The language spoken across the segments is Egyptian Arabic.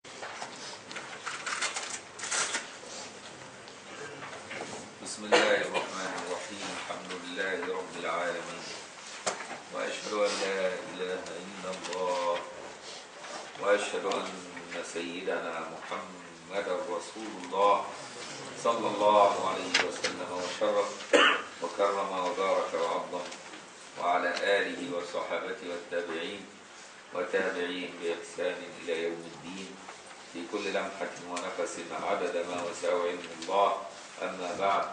بسم الله الرحمن الرحيم الحمد لله رب العالمين وأشهد أن لا إله إلا الله وأشهد أن سيدنا محمد رسول الله صلى الله عليه وسلم وشرف وكرم وبارك وعظم وعلى آله وصحابته والتابعين وتابعين بإحسان إلى يوم الدين في كل لمحة ونفس عدد ما وسع علم الله أما بعد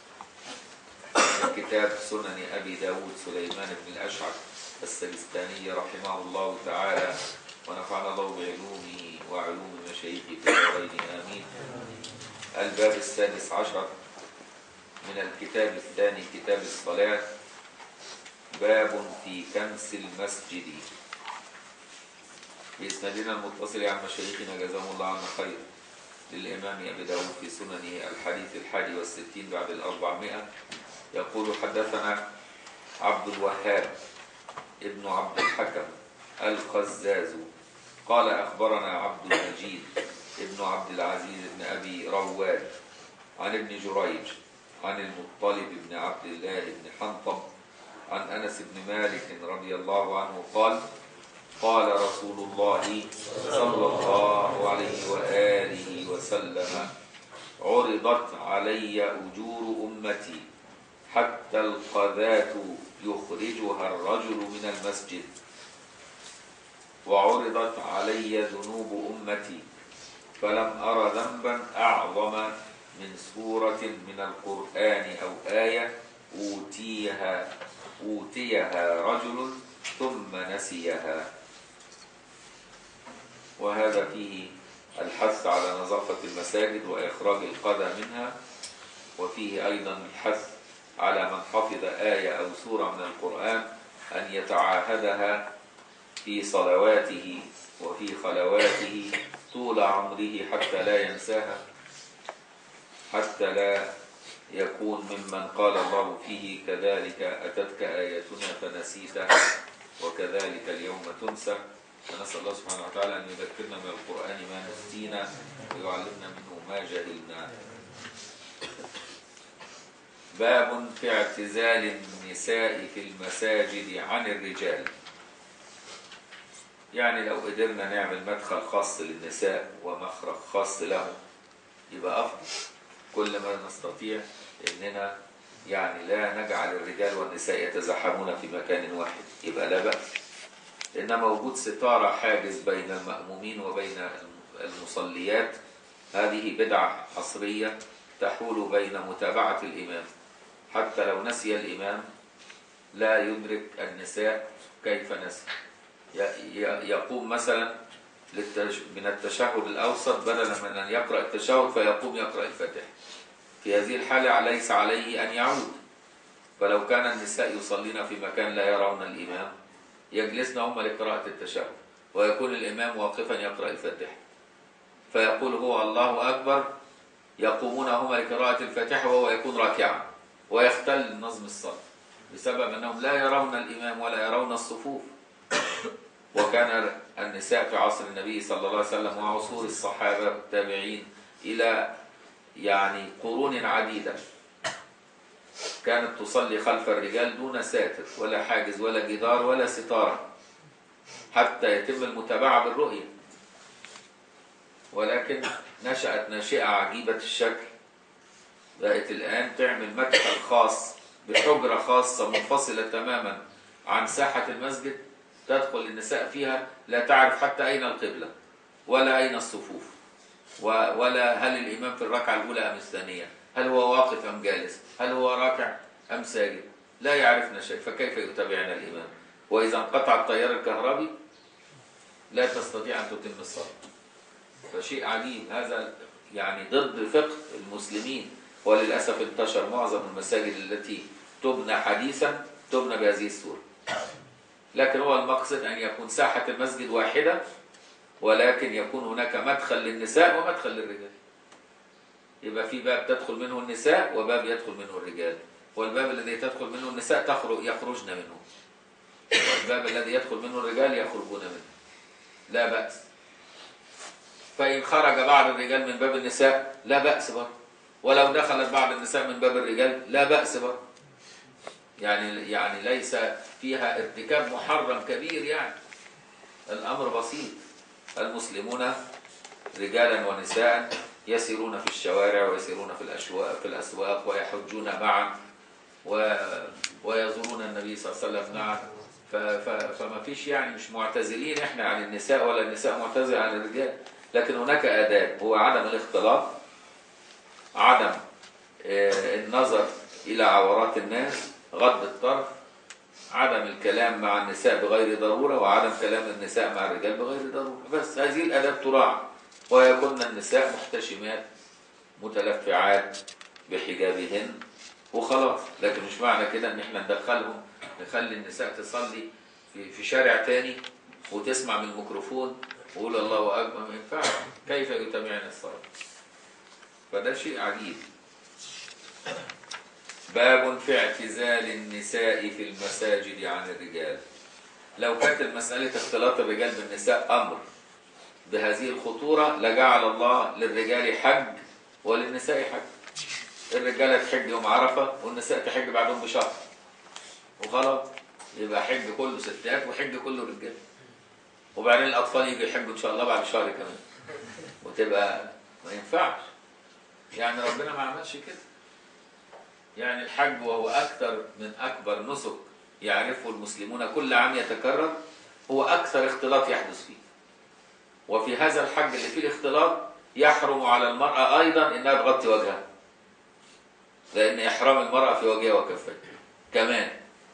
من كتاب سنن أبي داود سليمان بن الأشعث السجستاني رحمه الله تعالى ونفعنا الله بعلومه وعلوم مشايخه في الدارين آمين الباب السادس عشر من الكتاب الثاني كتاب الصلاة باب في كنس المسجد بإسنادنا المتصل عن مشايخنا جزاهم الله عنا خير للإمام أبي داود في سننه الحديث الحادي والستين بعد الأربعمائة يقول حدثنا عبد الوهاب ابن عبد الحكم القزاز قال أخبرنا عبد المجيد ابن عبد العزيز بن أبي رواد عن ابن جريج عن المطلب بن عبد الله بن حنطب عن أنس بن مالك رضي الله عنه قال قال رسول الله صلى الله عليه وآله وسلم عرضت علي أجور أمتي حتى القذاة يخرجها الرجل من المسجد وعرضت علي ذنوب أمتي فلم أر ذنبا أعظم من سورة من القرآن أو آية أوتيها أوتيها رجل ثم نسيها وهذا فيه الحث على نظافة المساجد وإخراج القذى منها وفيه أيضا الحث على من حفظ آية أو سورة من القرآن أن يتعاهدها في صلواته وفي خلواته طول عمره حتى لا ينساها حتى لا يكون ممن قال الله فيه كذلك أتتك آياتنا فنسيتها وكذلك اليوم تنسى فنسأل الله سبحانه وتعالى أن يذكرنا من القرآن ما نسينا ويعلمنا منه ما جهلنا باب في اعتزال النساء في المساجد عن الرجال يعني لو قدرنا نعمل مدخل خاص للنساء ومخرج خاص لهم يبقى أفضل كل ما نستطيع إننا يعني لا نجعل الرجال والنساء يتزاحمون في مكان واحد يبقى لا بأس إنما وجود ستارة حاجز بين المأمومين وبين المصليات هذه بدعة عصرية تحول بين متابعة الإمام حتى لو نسي الإمام لا يدرك النساء كيف نسي يقوم مثلا من التشهد الأوسط بدلا من أن يقرأ التشهد فيقوم يقرأ الفاتحة في هذه الحالة ليس عليه أن يعود فلو كان النساء يصلين في مكان لا يرون الإمام يجلسن هم لقراءة التشهد ويكون الإمام واقفا يقرأ الفاتحة فيقول هو الله أكبر يقومون هم لقراءة الفاتحة وهو يكون راكعا ويختل نظم الصلاة بسبب أنهم لا يرون الإمام ولا يرون الصفوف وكان النساء في عصر النبي صلى الله عليه وسلم وعصور الصحابة التابعين إلى يعني قرون عديدة كانت تصلي خلف الرجال دون ساتر ولا حاجز ولا جدار ولا ستارة حتى يتم المتابعة بالرؤية ولكن نشأت ناشئة عجيبة الشكل بقت الآن تعمل مدخل خاص بحجرة خاصة منفصلة تماما عن ساحة المسجد تدخل النساء فيها لا تعرف حتى أين القبلة ولا أين الصفوف ولا هل الإمام في الركعة الأولى أم الثانية هل هو واقف أم جالس هل هو راكع أم ساجد لا يعرفنا شيء فكيف يتابعنا الإمام وإذا انقطع التيار الكهربي لا تستطيع أن تتم الصلاة فشيء عجيب هذا يعني ضد فقه المسلمين وللأسف انتشر معظم المساجد التي تبنى حديثا تبنى بهذه الصورة لكن هو المقصد أن يكون ساحة المسجد واحدة ولكن يكون هناك مدخل للنساء ومدخل للرجال يبقى في باب تدخل منه النساء وباب يدخل منه الرجال والباب الذي تدخل منه النساء تخرج يخرجن منه والباب الذي يدخل منه الرجال يخرجون منه لا بأس فإن خرج بعض الرجال من باب النساء لا بأس برضه ولو دخلت بعض النساء من باب الرجال لا بأس برضه يعني يعني ليس فيها ارتكاب محرم كبير يعني الأمر بسيط المسلمون رجالا ونساء يسيرون في الشوارع ويسيرون في الأشواق في الأسواق ويحجون معا و ويزورون النبي صلى الله عليه وسلم معا ف... ف... فما فيش يعني مش معتزلين احنا عن النساء ولا النساء معتزلة عن الرجال لكن هناك آداب هو عدم الاختلاط عدم آه، النظر إلى عورات الناس غض الطرف عدم الكلام مع النساء بغير ضرورة وعدم كلام النساء مع الرجال بغير ضرورة بس هذه الآداب تراعى ويكون النساء محتشمات متلفعات بحجابهن وخلاص لكن مش معنى كده ان احنا ندخلهم نخلي النساء تصلي في في شارع تاني وتسمع من الميكروفون وقول الله اكبر ما ينفعش كيف يتابعن الصلاه فده شيء عجيب باب في اعتزال النساء في المساجد عن الرجال لو كانت المسألة اختلاط الرجال بالنساء أمر بهذه الخطورة لجعل الله للرجال حج وللنساء حج الرجالة تحج يوم عرفة والنساء تحج بعدهم بشهر وخلاص يبقى حج كله ستات وحج كله رجال وبعدين الأطفال يجوا يحجوا إن شاء الله بعد شهر كمان وتبقى ما ينفعش يعني ربنا ما عملش كده يعني الحج وهو أكثر من أكبر نسك يعرفه المسلمون كل عام يتكرر هو أكثر اختلاط يحدث فيه وفي هذا الحج اللي فيه الاختلاط يحرم على المرأة أيضا إنها تغطي وجهها لأن إحرام المرأة في وجهها وكفيها كمان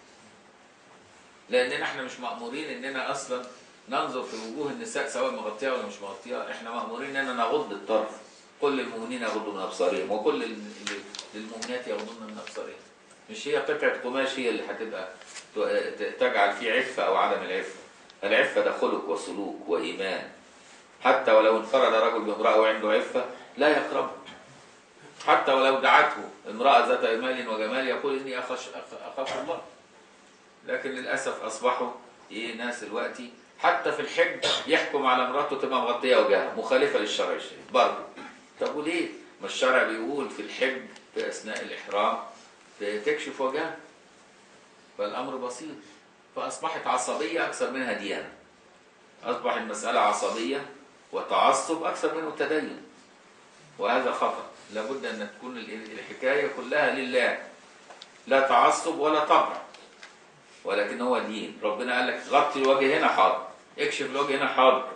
لأننا احنا مش مأمورين إننا أصلا ننظر في وجوه النساء سواء مغطية ولا مش مغطية احنا مأمورين إننا نغض الطرف كل المؤمنين يغضوا من أبصارهم وكل ال- للمؤمنات يغضون من أبصارهم مش هي قطعة قماش هي اللي هتبقى ت- ت- تجعل فيه عفة أو عدم العفة العفة ده خلق وسلوك وإيمان حتى ولو انفرد رجل بامرأة وعنده عفة لا يقربه حتى ولو دعته امرأة ذات إيمان وجمال يقول إني أخش أخ- أخاف الله لكن للأسف أصبحوا إيه ناس دلوقتي حتى في الحج يحكم على مراته تبقى مغطية وجهها مخالفة للشرع الشريف برضه طب وليه؟ ما الشرع بيقول في الحج في أثناء الإحرام تكشف وجهها فالأمر بسيط فأصبحت عصبية أكثر منها ديانة أصبح المسألة عصبية وتعصب أكثر منه تدين وهذا خطأ لابد أن تكون ال- الحكاية كلها لله لا تعصب ولا طبع ولكن هو دين ربنا قال لك غطي الوجه هنا حاضر اكشف الوجه هنا حاضر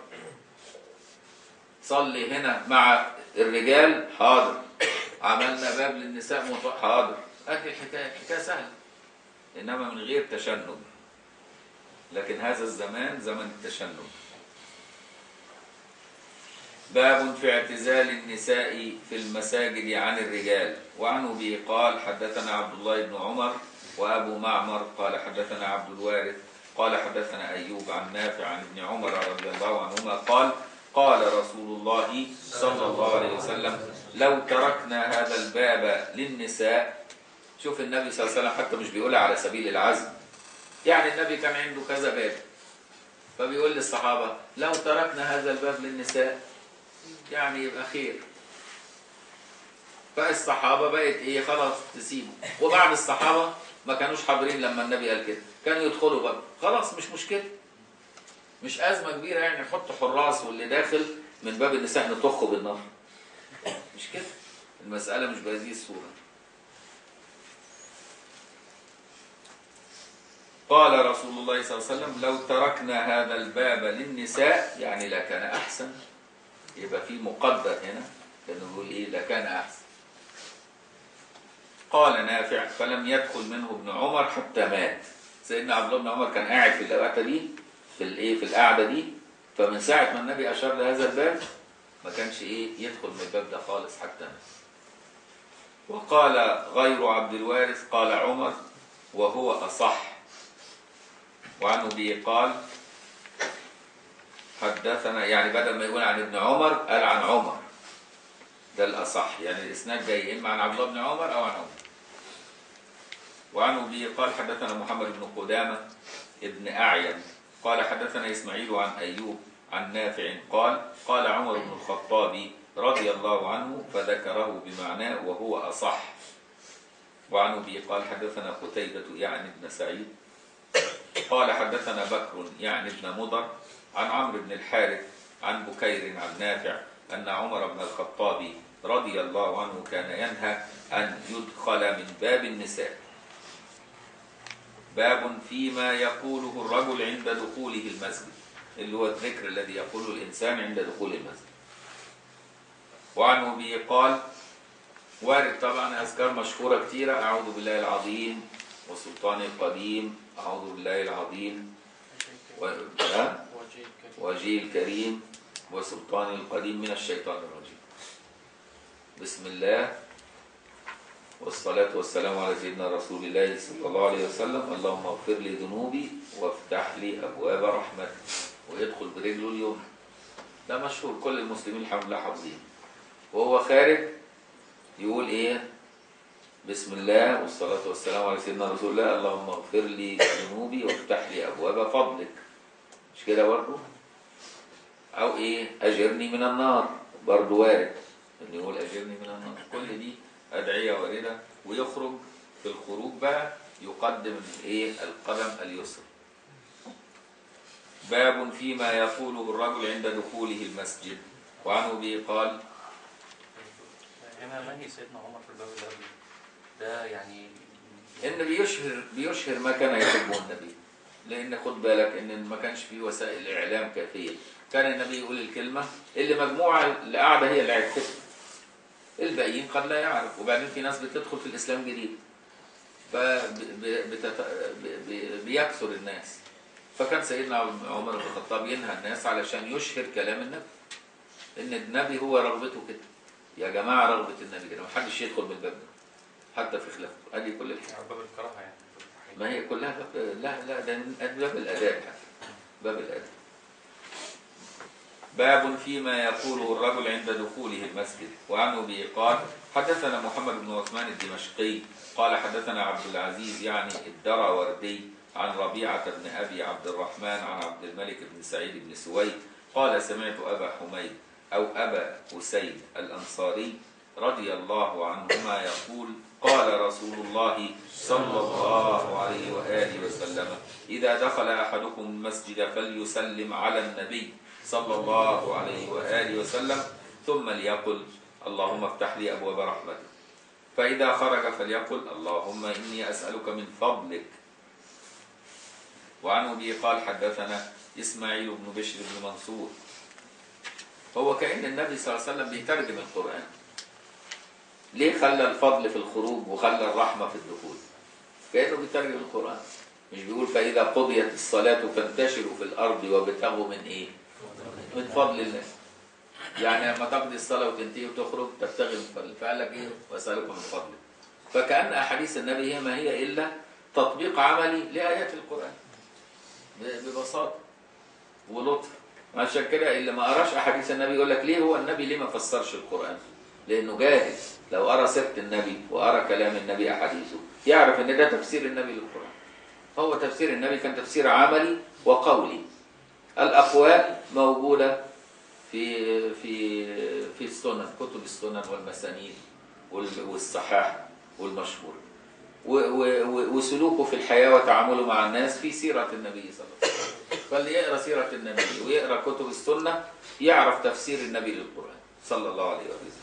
صلي هنا مع الرجال حاضر عملنا باب للنساء مط- حاضر ادي الحكايه الحكايه سهله انما من غير تشنج لكن هذا الزمان زمن التشنج باب في اعتزال النساء في المساجد عن الرجال وعن ابي قال حدثنا عبد الله بن عمر وابو معمر قال حدثنا عبد الوارث قال حدثنا ايوب عن نافع عن ابن عمر رضي الله عنهما قال قال رسول الله صلى الله عليه وسلم لو تركنا هذا الباب للنساء شوف النبي صلى الله عليه وسلم حتى مش بيقولها على سبيل العزم يعني النبي كان عنده كذا باب فبيقول للصحابة لو تركنا هذا الباب للنساء يعني يبقى خير فالصحابة بقت ايه خلاص تسيبه وبعد الصحابة ما كانوش حاضرين لما النبي قال كده كانوا يدخلوا بقى خلاص مش مشكلة مش أزمة كبيرة يعني نحط حراس واللي داخل من باب النساء نطخه بالنار مش كده المسألة مش بهذه الصورة قال رسول الله صلى الله عليه وسلم لو تركنا هذا الباب للنساء يعني لكان أحسن يبقى في مقدر هنا كانوا بيقول إيه لكان أحسن قال نافع فلم يدخل منه ابن عمر حتى مات سيدنا عبد الله بن عمر كان قاعد في الوقت دي في الايه في القعده دي فمن ساعه ما النبي اشار لهذا الباب ما كانش ايه يدخل من الباب ده خالص حتى مات وقال غير عبد الوارث قال عمر وهو اصح وعن ابي قال حدثنا يعني بدل ما يقول عن ابن عمر قال عن عمر ده الاصح يعني الاسناد جاي اما عن عبد الله بن عمر او عن عمر وعن ابي قال حدثنا محمد بن قدامه ابن اعين قال حدثنا اسماعيل عن ايوب عن نافع قال قال عمر بن الخطاب رضي الله عنه فذكره بمعناه وهو أصح وعن أبي قال حدثنا قتيبة يعني ابن سعيد قال حدثنا بكر يعني ابن مضر عن عمرو بن الحارث عن بكير عن نافع أن عمر بن الخطاب رضي الله عنه كان ينهى أن يدخل من باب النساء باب فيما يقوله الرجل عند دخوله المسجد اللي هو الذكر الذي يقوله الإنسان عند دخول المسجد وعن أبي قال وارد طبعا أذكار مشهورة كتيرة أعوذ بالله العظيم وسلطان القديم أعوذ بالله العظيم و... ها؟ وجيه الكريم وسلطان القديم من الشيطان الرجيم بسم الله والصلاة والسلام على سيدنا رسول الله صلى الله عليه وسلم اللهم اغفر لي ذنوبي وافتح لي أبواب رحمتك ويدخل برجله اليوم ده مشهور كل المسلمين الحمد لله حافظين وهو خارج يقول ايه بسم الله والصلاة والسلام على سيدنا رسول الله اللهم اغفر لي ذنوبي وافتح لي أبواب فضلك مش كده برضه أو إيه أجرني من النار برضه وارد إن يقول أجرني من النار كل دي أدعية واردة ويخرج في الخروج بقى يقدم الإيه القدم اليسرى باب فيما يقوله الرجل عند دخوله المسجد وعن أبي قال هنا منهي سيدنا عمر في الباب اللي قبله ده يعني ان بيشهر بيشهر ما كان يحبه النبي لان خد بالك ان ما كانش فيه وسائل اعلام كافيه كان النبي يقول الكلمه اللي مجموعه اللي قاعده هي اللي عرفتها الباقيين قد لا يعرف وبعدين في ناس بتدخل في الاسلام جديد فبيكثر الناس فكان سيدنا عمر بن الخطاب ينهى الناس علشان يشهر كلام النبي ان النبي هو رغبته كده يا جماعه رغبه النبي كده ما حدش يدخل من الباب ده حتى في خلافته ادي كل الحكايه باب الكراهه يعني ما هي كلها باب لا لا ده من باب الاداب حتى باب الاداب باب فيما يقوله الرجل عند دخوله المسجد وعن ابي قال حدثنا محمد بن عثمان الدمشقي قال حدثنا عبد العزيز يعني الدراوردي عن ربيعة بن أبي عبد الرحمن عن عبد الملك بن سعيد بن سويد قال سمعت أبا حميد أو أبا أسيد الأنصاري رضي الله عنهما يقول قال رسول الله صلى الله عليه وآله وسلم إذا دخل أحدكم المسجد فليسلم على النبي صلى الله عليه وآله وسلم ثم ليقل اللهم افتح لي أبواب رحمتك فإذا خرج فليقل اللهم إني أسألك من فضلك وعن أبي قال حدثنا إسماعيل بن بشر بن منصور هو كأن النبي صلى الله عليه وسلم بيترجم القرآن ليه خلى الفضل في الخروج وخلى الرحمة في الدخول كأنه بيترجم القرآن مش بيقول فإذا قضيت الصلاة فانتشروا في الأرض وابتغوا من إيه من فضل الله يعني لما تقضي الصلاة وتنتهي وتخرج تبتغي من فضل فقال لك إيه وأسألك من فضلك فكأن أحاديث النبي هي ما هي إلا تطبيق عملي لآيات القرآن ببساطة ولطف عشان كده اللي ما قراش أحاديث النبي يقول لك ليه هو النبي ليه ما فسرش القرآن لأنه جاهز لو قرا سيره النبي وقرا كلام النبي احاديثه يعرف ان ده تفسير النبي للقران هو تفسير النبي كان تفسير عملي وقولي الاقوال موجوده في في في السنن كتب السنن والمسانيد والصحاح والمشهور وسلوكه في الحياه وتعامله مع الناس في سيره النبي صلى الله عليه وسلم فاللي يقرا سيره النبي ويقرا كتب السنه يعرف تفسير النبي للقران صلى الله عليه وسلم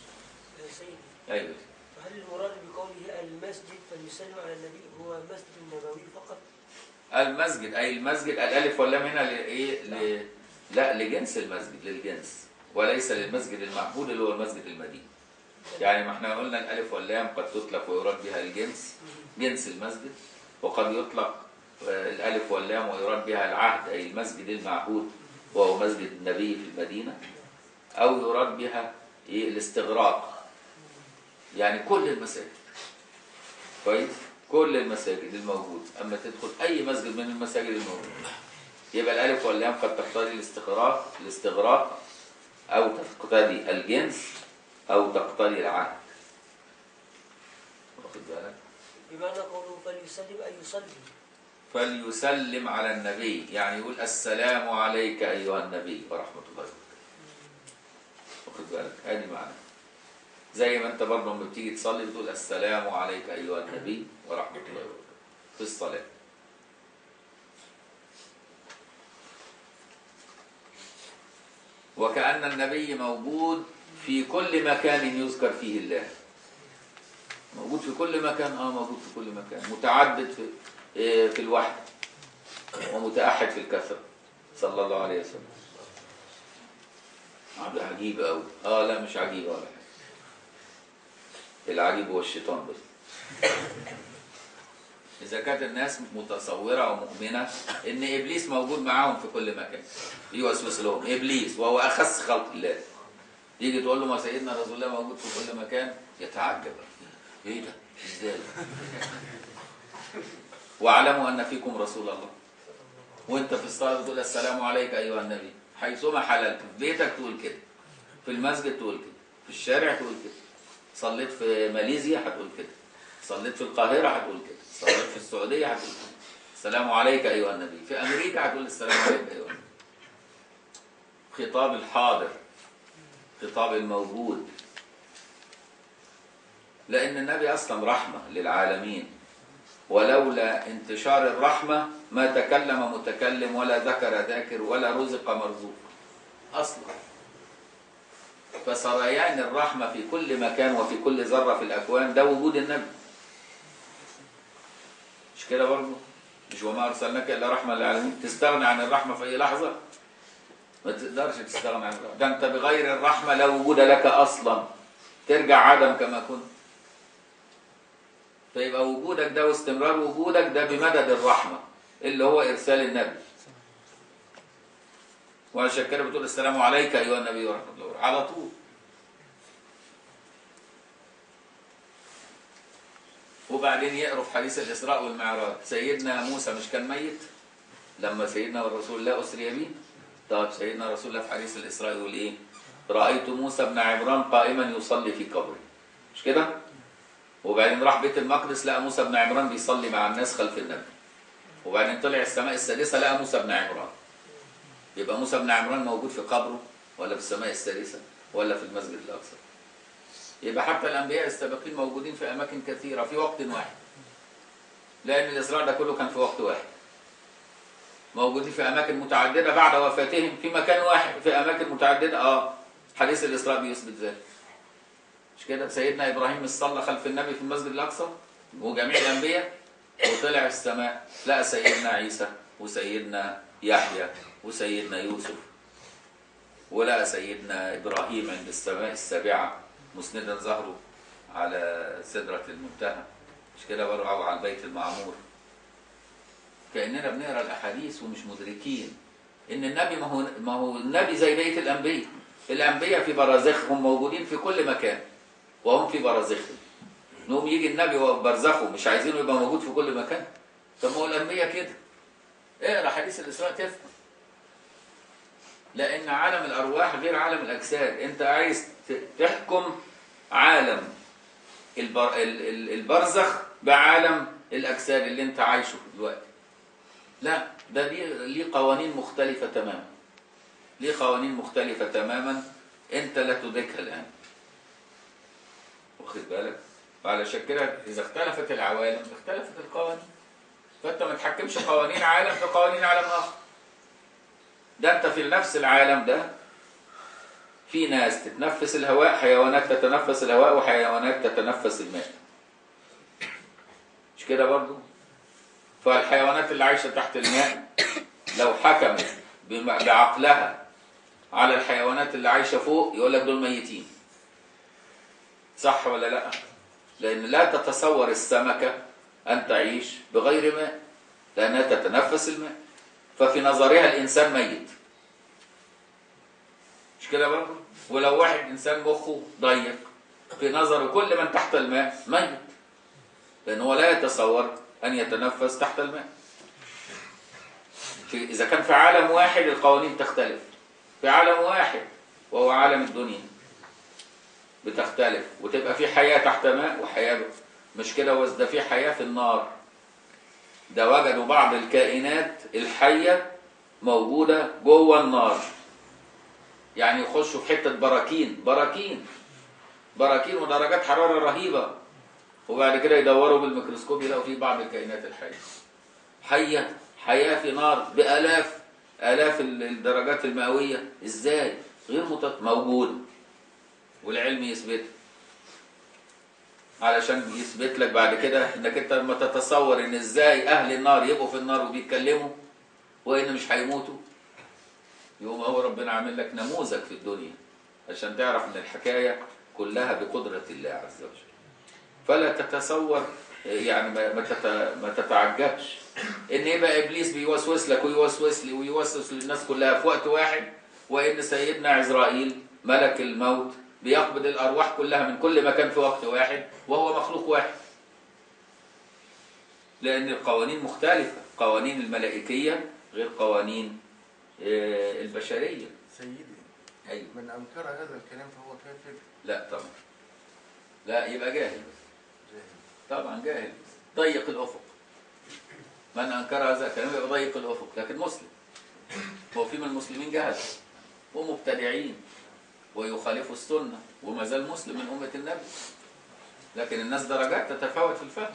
ايوه فهل المراد بقوله المسجد فليسلم على النبي هو المسجد النبوي فقط؟ المسجد اي المسجد الالف واللام هنا لايه؟ ل... لا لجنس المسجد للجنس وليس للمسجد المعبود اللي هو المسجد المديني. يعني ما احنا قلنا الالف واللام قد تطلق ويراد بها الجنس جنس المسجد وقد يطلق الالف واللام ويراد بها العهد اي المسجد المعهود وهو مسجد النبي في المدينه او يراد بها ايه الاستغراق يعني كل المساجد كويس كل المساجد الموجودة أما تدخل أي مسجد من المساجد الموجودة يبقى الألف واللام قد تقتضي الاستغراق الاستغراق أو تقتضي الجنس أو تقتضي العهد واخد بالك؟ بمعنى قوله فليسلم أن يصلي فليسلم على النبي يعني يقول السلام عليك أيها النبي ورحمة الله وبركاته واخد بالك ادي معنى زي ما انت برضه لما بتيجي تصلي بتقول السلام عليك أيها النبي ورحمة الله وبركاته في الصلاة وكأن النبي موجود في كل مكان يذكر فيه الله موجود في كل مكان اه موجود في كل مكان متعدد في إيه، في الوحدة ومتأحد في الكثرة صلى الله عليه وسلم عبد عجيب قوي اه لا مش عجيب ولا حاجة العجيب هو الشيطان بس إذا كانت الناس متصورة ومؤمنة إن إبليس موجود معاهم في كل مكان يوسوس لهم إبليس وهو أخس خلق الله يجي تقول له ما سيدنا رسول الله موجود في كل مكان يتعجب إيه ده؟ إزاي؟ واعلموا أن فيكم رسول الله وأنت في الصلاة بتقول السلام عليك أيها النبي حيثما حللت في بيتك تقول كده في المسجد تقول كده في الشارع تقول كده صليت في ماليزيا هتقول كده صليت في القاهرة هتقول كده صليت في السعودية هتقول كده السلام عليك أيها النبي في أمريكا هتقول السلام عليك أيها النبي خطاب الحاضر خطاب الموجود لأن النبي أصلا رحمة للعالمين ولولا انتشار الرحمة ما تكلم متكلم ولا ذكر ذاكر ولا رزق مرزوق أصلا فسريان الرحمة في كل مكان وفي كل ذرة في الأكوان ده وجود النبي مش كده برضه مش وما أرسلناك إلا رحمة للعالمين تستغنى عن الرحمة في أي لحظة ما تقدرش تستغنى عن الرحمة ده أنت بغير الرحمة لا وجود لك أصلا ترجع عدم كما كنت فيبقى وجودك ده واستمرار وجودك ده بمدد الرحمة اللي هو إرسال النبي وعشان كده بتقول السلام عليك أيها النبي ورحمة الله وبركاته على طول وبعدين يقروا في حديث الإسراء والمعراج سيدنا موسى مش كان ميت لما سيدنا رسول الله أسري به طب سيدنا رسول الله في حديث الإسراء يقول إيه رأيت موسى بن عمران قائما يصلي في قبره مش كده وبعدين راح بيت المقدس لقى موسى بن عمران بيصلي مع الناس خلف النبي وبعدين طلع السماء السادسة لقى موسى بن عمران يبقى موسى بن عمران موجود في قبره ولا في السماء السادسة ولا في المسجد الأقصى يبقى حتى الأنبياء السابقين موجودين في أماكن كثيرة في وقت واحد لأن الإسراء ده كله كان في وقت واحد موجودين في أماكن متعددة بعد وفاتهم في مكان واحد في أماكن متعددة آه حديث الإسراء بيثبت ذلك مش كده سيدنا إبراهيم صلى خلف النبي في المسجد الأقصى وجميع الأنبياء وطلع السماء لقى سيدنا عيسى وسيدنا يحيى وسيدنا يوسف ولقى سيدنا إبراهيم عند السماء السابعة مسندا ظهره على سدرة المنتهى مش كده برضه أو على البيت المعمور كأننا بنقرا الأحاديث ومش مدركين إن النبي ما هو ما هو النبي زي بقية الأنبياء الأنبياء في برازخهم موجودين في كل مكان وهم في برازخهم نقوم يجي النبي وهو في برزخه مش عايزينه يبقى موجود في كل مكان طب ما هو الأنبياء كده اقرا حديث الإسراء تفهم لأن عالم الأرواح غير عالم الأجساد أنت عايز ت- تحكم عالم البر... ال- ال- البرزخ بعالم الأجساد اللي أنت عايشه دلوقتي لا ده ليه ليه قوانين مختلفة تماما ليه قوانين مختلفة تماما أنت لا تدركها الآن واخد بالك فعلشان كده إذا اختلفت العوالم اختلفت القوانين فأنت ما تحكمش قوانين عالم في قوانين عالم آخر ده أنت في نفس العالم ده في ناس تتنفس الهواء حيوانات تتنفس الهواء وحيوانات تتنفس الماء مش كده برضو فالحيوانات اللي عايشة تحت الماء لو حكمت بم- بعقلها على الحيوانات اللي عايشة فوق يقول لك دول ميتين صح ولا لا لأن لا تتصور السمكة أن تعيش بغير ماء لأنها تتنفس الماء ففي نظرها الإنسان ميت مش كده برضه ولو واحد إنسان مخه ضيق في نظره كل من تحت الماء ميت لأن هو لا يتصور أن يتنفس تحت الماء في إذا كان في عالم واحد القوانين تختلف في عالم واحد وهو عالم الدنيا بتختلف وتبقى في حياة تحت ماء وحياة مش كده بس ده في حياة في النار ده وجدوا بعض الكائنات الحية موجودة جوه النار يعني يخشوا في حتة براكين براكين براكين ودرجات حرارة رهيبة وبعد كده يدوروا بالميكروسكوب يلاقوا فيه بعض الكائنات الحية حية حياة في نار بآلاف آلاف ال- الدرجات المئوية ازاي غير مت... موجودة والعلم يثبتها علشان يثبت لك بعد كده انك انت لما تتصور ان ازاي اهل النار يبقوا في النار وبيتكلموا وان مش هيموتوا يقوم هو ربنا عامل لك نموذج في الدنيا عشان تعرف ان الحكايه كلها بقدره الله عز وجل فلا تتصور يعني ما ما تت- ما تتعجبش ان يبقى ابليس بيوسوس لك ويوسوس لي ويوسوس للناس كلها في وقت واحد وان سيدنا عزرائيل ملك الموت بيقبض الارواح كلها من كل مكان في وقت واحد وهو مخلوق واحد لان القوانين مختلفه قوانين الملائكيه غير قوانين آه، البشريه سيدي ايوه من أنكر هذا الكلام فهو كافر لا طبعا لا يبقى جاهل جاهل طبعا جاهل ضيق الافق من انكر هذا الكلام يبقى ضيق الافق لكن مسلم هو في من المسلمين جهل ومبتدعين ويخالفوا السنه وما زال مسلم من امه النبي لكن الناس درجات تتفاوت في الفهم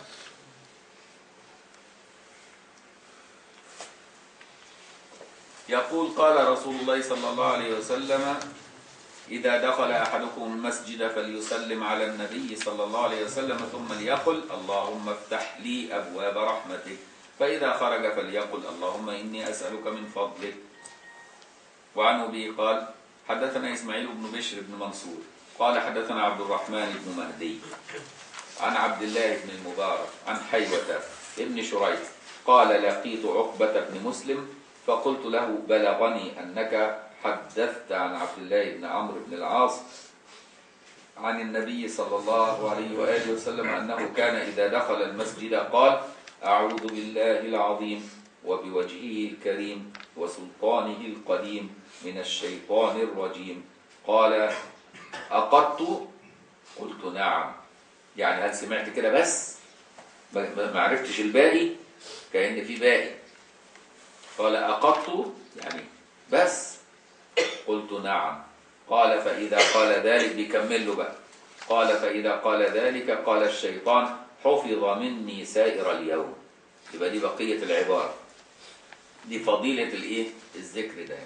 يقول قال رسول الله صلى الله عليه وسلم إذا دخل أحدكم المسجد فليسلم على النبي صلى الله عليه وسلم ثم ليقل اللهم افتح لي أبواب رحمتك فإذا خرج فليقل اللهم إني أسألك من فضلك وعن أبي قال حدثنا إسماعيل بن بشر بن منصور قال حدثنا عبد الرحمن بن مهدي عن عبد الله بن المبارك عن حيوة ابن شريح قال لقيت عقبة بن مسلم فقلت له بلغني أنك حدثت عن عبد الله بن عمرو بن العاص عن النبي صلى الله عليه وآله وسلم أنه كان إذا دخل المسجد قال أعوذ بالله العظيم وبوجهه الكريم وسلطانه القديم من الشيطان الرجيم قال أقدت قلت نعم يعني هل سمعت كده بس ما ما- ما عرفتش الباقي كأن في باقي قال أقدت يعني بس قلت نعم قال فإذا قال ذلك بيكمل له بقى قال فإذا قال ذلك قال الشيطان حفظ مني سائر اليوم يبقى دي بقية العبارة دي فضيلة الايه الذكر ده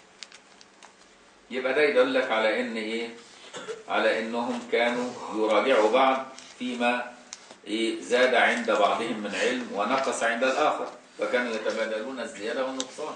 يبقى ده يدلك على ان ايه على انهم كانوا يراجعوا بعض فيما إيه زاد عند بعضهم من علم ونقص عند الآخر فكانوا يتبادلون الزيادة والنقصان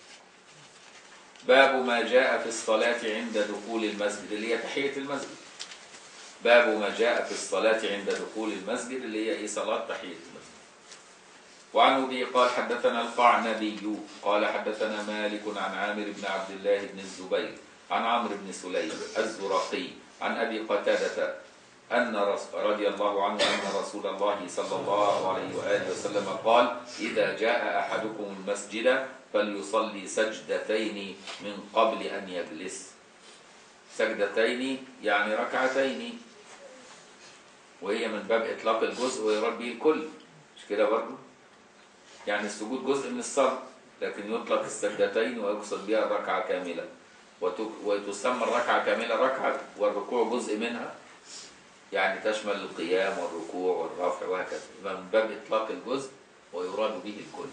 باب ما جاء في الصلاة عند دخول المسجد اللي هي تحية المسجد باب ما جاء في الصلاة عند دخول المسجد اللي هي إيه صلاة تحية المسجد وعن أبي قال حدثنا القعنبي قال حدثنا مالك عن عامر بن عبد الله بن الزبير عن عمرو بن سليم الزرقي عن أبي قتادة أن رس- رضي الله عنه أن رسول الله صلى الله عليه وآله وسلم قال إذا جاء أحدكم المسجد فليصلي سجدتين من قبل أن يجلس سجدتين يعني ركعتين وهي من باب إطلاق الجزء ويراد به الكل مش كده برضه يعني السجود جزء من الصلاة لكن يطلق السجدتين ويقصد بها الركعة كاملة وت- وتسمى الركعة كاملة ركعة والركوع جزء منها يعني تشمل القيام والركوع والرفع وهكذا يبقى من باب إطلاق الجزء ويراد به الكل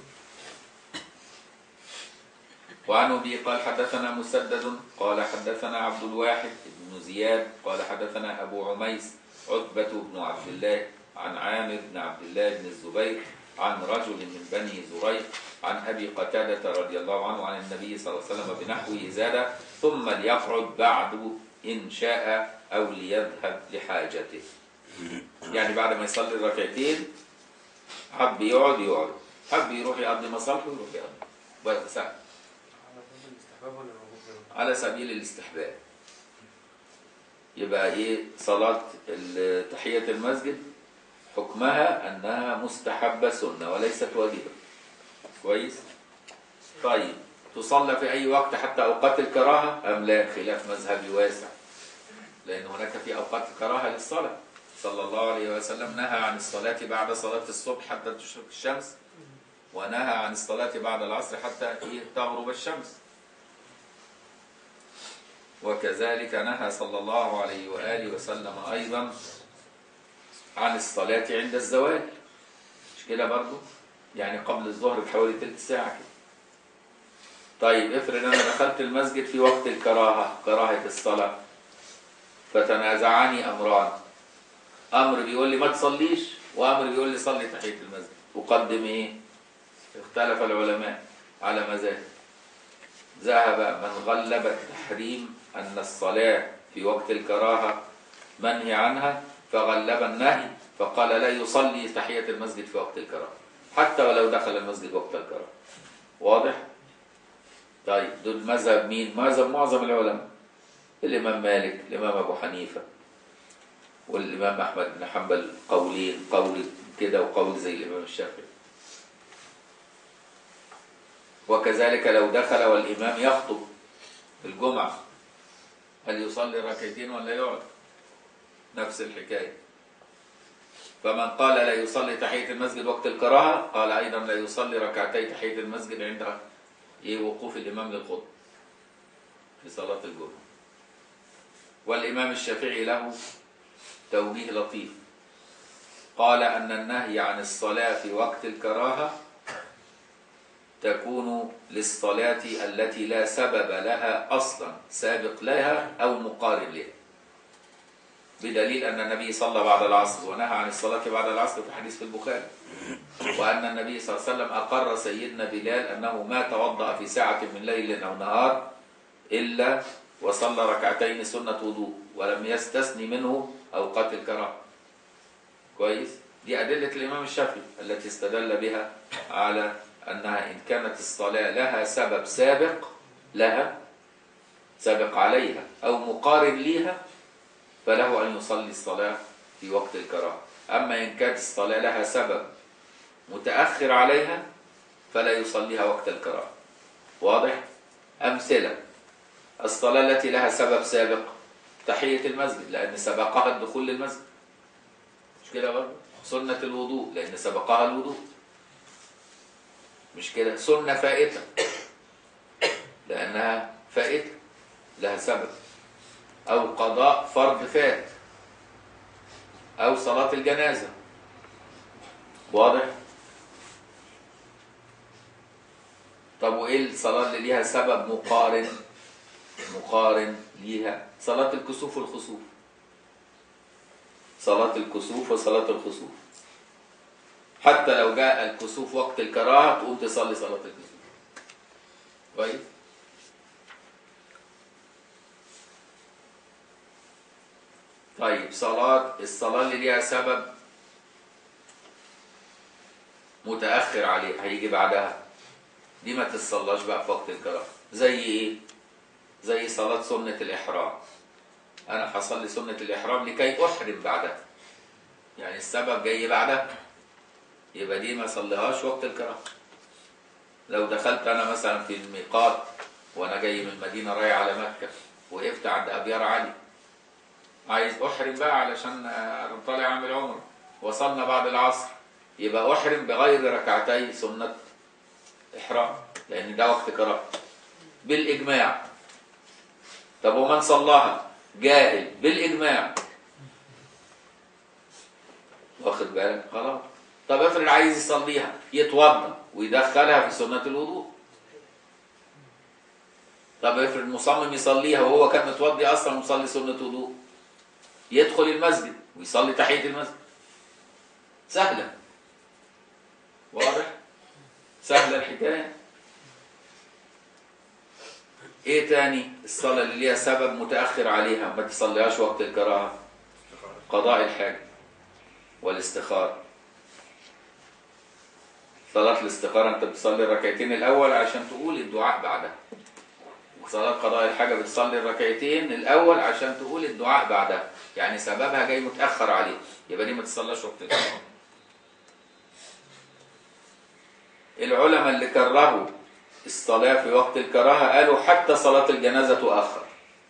وعن أبي قال حدثنا مسدد قال حدثنا عبد الواحد بن زياد قال حدثنا أبو عميس عتبة بن عبد الله عن عامر بن عبد الله بن الزبير عن رجل من بني زريق عن أبي قتادة رضي الله عنه عن النبي صلى الله عليه وسلم بنحوه زاد ثم ليقعد بعد إن شاء أو ليذهب لحاجته يعني بعد ما يصلي الركعتين حب يقعد يقعد حب يروح يقضي مصالحه يروح يقضي بس سهل على باب الاستحباب ولا الوجوب؟ على سبيل الاستحباب يبقى ايه صلاة ال- تحية المسجد حكمها انها مستحبة سنة وليست واجبة كويس طيب تصلى في اي وقت حتى اوقات الكراهة ام لا خلاف مذهبي واسع لان هناك في اوقات الكراهة للصلاة صلى الله عليه وسلم نهى عن الصلاة بعد صلاة الصبح حتى تشرق الشمس ونهى عن الصلاة بعد العصر حتى إيه تغرب الشمس وكذلك نهى صلى الله عليه وآله وسلم أيضا عن الصلاة عند الزوال مش كده برضو يعني قبل الظهر بحوالي تلت ساعة كده طيب افرض انا دخلت المسجد في وقت الكراهة كراهة الصلاة فتنازعاني امران امر بيقول لي ما تصليش وامر بيقول لي صلي تحية المسجد اقدم ايه اختلف العلماء على مذاهب ذهب من غلب التحريم ان الصلاة في وقت الكراهة منهي عنها فغلب النهي فقال لا يصلي تحية المسجد في وقت الكراهة حتى ولو دخل المسجد وقت الكراهة واضح؟ طيب دول مذهب مين؟ مذهب معظم العلماء الإمام مالك الإمام أبو حنيفة والإمام أحمد بن حنبل قولين قول كده وقول زي الإمام الشافعي وكذلك لو دخل والإمام يخطب في الجمعة هل يصلي ركعتين ولا يقعد؟ نفس الحكاية فمن قال لا يصلي تحية المسجد وقت الكراهة قال أيضا لا يصلي ركعتي تحية المسجد عند إيه وقوف الإمام للخطبة في صلاة الجمعة والإمام الشافعي له توجيه لطيف قال أن النهي عن الصلاة في وقت الكراهة تكون للصلاة التي لا سبب لها أصلا سابق لها أو مقارن لها بدليل أن النبي صلى بعد العصر ونهى عن الصلاة بعد العصر في حديث في البخاري وأن النبي صلى الله عليه وسلم أقر سيدنا بلال أنه ما توضأ في ساعة من ليل أو نهار إلا وصلى ركعتين سنة وضوء ولم يستثني منه أوقات الكراهة كويس دي أدلة الإمام الشافعي التي استدل بها على أنها إن كانت الصلاة لها سبب سابق لها سابق عليها أو مقارن ليها فله أن يصلي الصلاة في وقت الكراهة أما إن كانت الصلاة لها سبب متأخر عليها فلا يصليها وقت الكراهة واضح؟ أمثلة الصلاة التي لها سبب سابق تحية المسجد لأن سبقها الدخول للمسجد مش كده برضه؟ سنة الوضوء لأن سبقها الوضوء مش كده؟ سنة فائتة لأنها فائتة لها سبب أو قضاء فرض فات أو صلاة الجنازة واضح؟ طب وإيه الصلاة اللي ليها سبب مقارن مقارن ليها صلاة الكسوف والخسوف صلاة الكسوف وصلاة الخسوف حتى لو جاء الكسوف وقت الكراهة تقوم تصلي صلاة الكسوف كويس طيب صلاة الصلاة اللي ليها سبب متأخر عليه هيجي بعدها دي ما تتصلاش بقى في وقت الكراهة زي ايه؟ زي صلاة سنة الإحرام أنا هصلي سنة الإحرام لكي أحرم بعدها يعني السبب جاي بعدها يبقى دي ما صليهاش وقت الكراهة لو دخلت أنا مثلا في الميقات وأنا جاي من المدينة رايح على مكة وقفت عند أبيار علي عايز أحرم بقى علشان أنا طالع أعمل عمرة وصلنا بعد العصر يبقى أحرم بغير ركعتي سنة إحرام لأن ده وقت كراهة بالإجماع طب ومن صلاها جاهل بالإجماع واخد بالك خلاص طب افرض عايز يصليها يتوضا ويدخلها في سنة الوضوء طب افرض مصمم يصليها وهو كان متوضي اصلا ومصلي سنة وضوء يدخل المسجد ويصلي تحية المسجد سهلة واضح سهلة الحكاية ايه تاني الصلاة اللي ليها سبب متأخر عليها ما تصليهاش وقت الكراهة قضاء الحاجة والاستخارة صلاة الاستخارة انت بتصلي الركعتين الأول عشان تقول الدعاء بعدها وصلاة قضاء الحاجة بتصلي الركعتين الأول عشان تقول الدعاء بعدها يعني سببها جاي متأخر عليه يبقى دي ما تصلاش وقت الكراهة العلماء اللي كرهوا الصلاة في وقت الكراهة قالوا حتى صلاة الجنازة تؤخر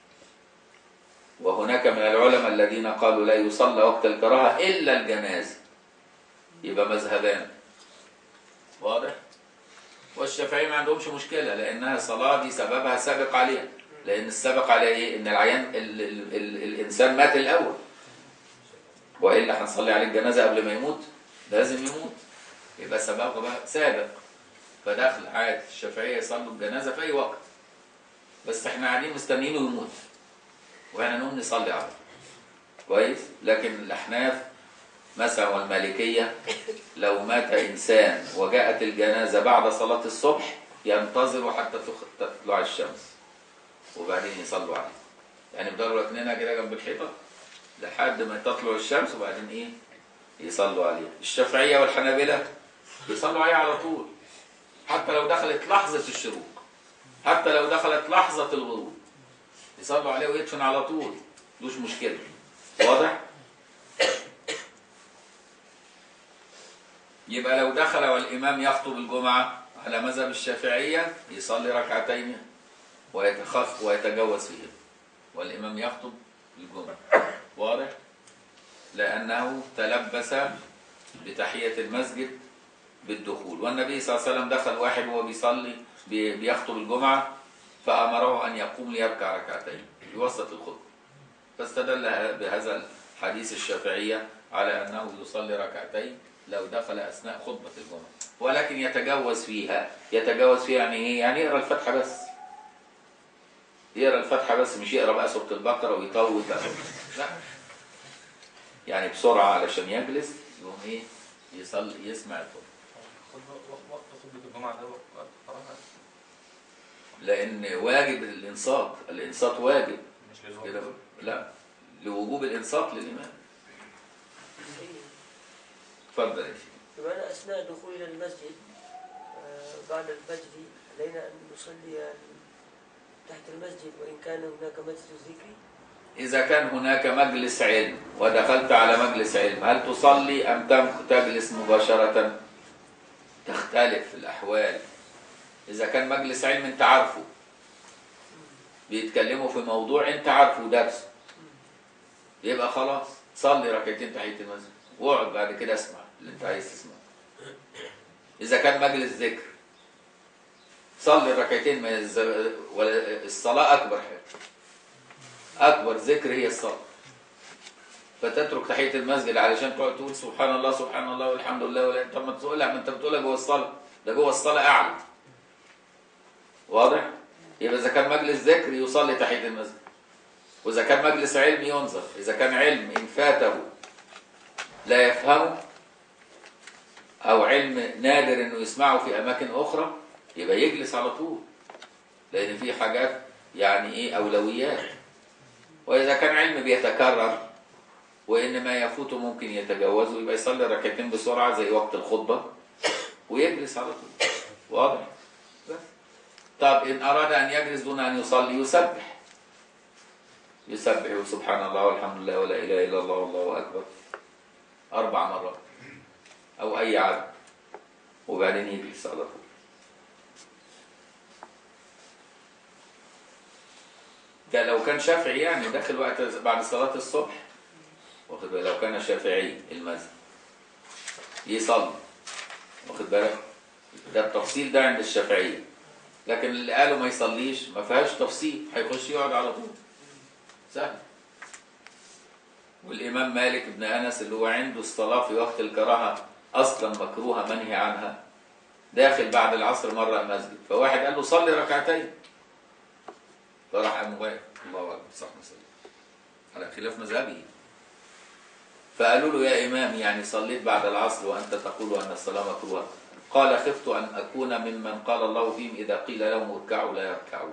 وهناك من العلماء الذين قالوا لا يصلى وقت الكراهة إلا الجنازة يبقى مذهبان واضح والشافعية ما عندهمش مشكلة لأنها صلاة دي سببها سابق عليها لأن السابق عليها إيه؟ إن العيان ال ال ال الإنسان مات الأول وإلا هنصلي عليه الجنازة قبل ما يموت لازم يموت يبقى سبقه بقى سابق فدخل عادي الشافعية يصلوا الجنازة في أي وقت بس احنا قاعدين مستنيينه يموت واحنا نقوم نصلي عليه كويس لكن الأحناف مثلا والمالكية لو مات إنسان وجاءت الجنازة بعد صلاة الصبح ينتظروا حتى تخ- تطلع الشمس وبعدين يصلوا عليه يعني بدوروا اتنينها كده جنب الحيطة لحد ما تطلع الشمس وبعدين ايه يصلوا عليه الشافعية والحنابلة يصلوا عليه على طول حتى لو دخلت لحظة الشروق حتى لو دخلت لحظة الغروب يصلوا عليه ويدفن على طول مش مشكلة واضح؟ يبقى لو دخل والإمام يخطب الجمعة على مذهب الشافعية يصلي ركعتين ويتخف ويتجوز فيهم والإمام يخطب الجمعة واضح؟ لأنه تلبس بتحية المسجد بالدخول والنبي صلى الله عليه وسلم دخل واحد وهو بيصلي بي- بيخطب الجمعة فأمره أن يقوم ليركع ركعتين في وسط الخطبة فاستدل ه- بهذا الحديث الشافعية على أنه يصلي ركعتين لو دخل أثناء خطبة الجمعة ولكن يتجوز فيها يتجوز فيها يعني إيه؟ يعني يقرأ الفاتحة بس يقرأ الفاتحة بس مش يقرأ بقى سورة البقرة ويطول بقى لا يعني بسرعة علشان يجلس يقوم إيه يصلي يسمع الخطبة خطبة وقت خطبة الجمعة ده وقت قراءة لأن واجب الإنصات الإنصات واجب مش كده للوقت لا لوجوب الإنصات للإمام اتفضل يا شيخ بمعنى أثناء الدخول إلى المسجد آه، بعد الفجر علينا أن نصلي تحت المسجد وإن كان هناك مسجد ذكر إذا كان هناك مجلس علم ودخلت على مجلس علم هل تصلي أم تم- تجلس مباشرة تختلف الأحوال إذا كان مجلس علم أنت عارفه بيتكلموا في موضوع أنت عارفه درس يبقى خلاص صلي ركعتين تحية المسجد واقعد بعد كده اسمع اللي أنت عايز تسمعه إذا كان مجلس ذكر صلي الركعتين ما يز- ولا الصلاة أكبر حاجة أكبر ذكر هي الصلاة فتترك تحية المسجد علشان تقعد تقول سبحان الله سبحان الله والحمد لله ولا طب ما تقولها ما انت بتقولها جوه الصلاة ده جوه الصلاة أعلى واضح؟ يبقى إذا كان مجلس ذكر يصلي تحية المسجد وإذا كان مجلس علم ينظر إذا كان علم إن فاته لا يفهمه أو علم نادر إنه يسمعه في أماكن أخرى يبقى يجلس على طول لأن في حاجات يعني إيه أولويات وإذا كان علم بيتكرر وإن ما يفوته ممكن يتجاوزه يبقى يصلي ركعتين بسرعة زي وقت الخطبة ويجلس على طول واضح؟ بس. طب إن أراد أن يجلس دون أن يصلي يسبح يسبح سبحان الله والحمد لله ولا إله إلا الله والله أكبر أربع مرات أو أي عدد وبعدين يجلس على طول ده لو كان شافعي يعني داخل وقت بعد صلاة الصبح واخد بالك لو كان شافعي المذهب يصلي واخد بالك ده التفصيل ده عند الشافعية لكن اللي قالوا ما يصليش ما فيهاش تفصيل هيخش يقعد على طول سهل والإمام مالك بن أنس اللي هو عنده الصلاة في وقت الكراهة أصلا مكروهة منهي عنها داخل بعد العصر مرة المسجد فواحد قال له صلي ركعتين فراح قام واقف الله اكبر صح مسلم على خلاف مذهبه فقالوا له يا امام يعني صليت بعد العصر وانت تقول ان الصلاه مكروهه قال خفت ان اكون ممن قال الله فيهم اذا قيل لهم اركعوا لا يركعون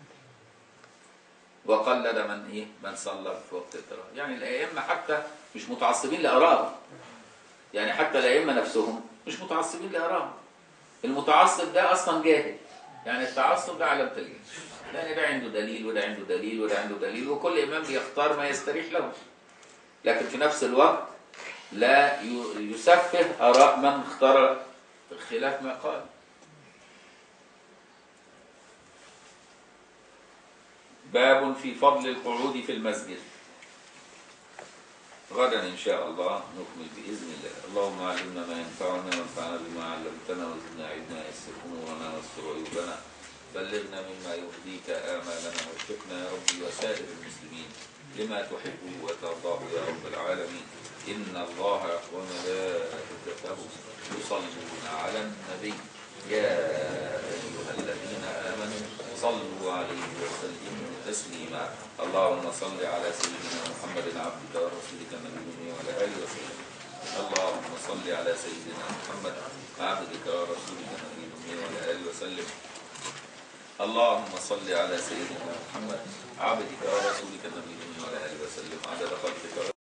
وقلد من ايه من صلى في وقت الكراهه يعني الائمه حتى مش متعصبين لارائهم يعني حتى الائمه نفسهم مش متعصبين لارائهم المتعصب ده اصلا جاهل يعني التعصب ده علامه الجهل لان ده عنده دليل وده عنده دليل وده عنده دليل وكل امام بيختار ما يستريح له لكن في نفس الوقت لا ي- يسفه اراء من اختار خلاف ما قال باب في فضل القعود في المسجد غدا إن شاء الله نكمل بإذن الله اللهم علمنا ما ينفعنا وانفعنا بما علمتنا وزدنا علما يسر أمورنا واستر عيوبنا بلغنا مما يرضيك آمالنا وفقنا يا ربي وسائر المسلمين لما تحبه وترضاه يا رب العالمين إن الله وملائكته يصلون على النبي يا أيها الذين آمنوا صلوا عليه وسلموا تسليما اللهم صل على سيدنا محمد عبدك ورسولك النبي وعلى آله وسلم اللهم صل على سيدنا محمد عبدك ورسولك النبي وعلى آله وسلم اللهم صل على سيدنا محمد عبدك ورسولك النبي وعلى آله وسلم عدد خلقك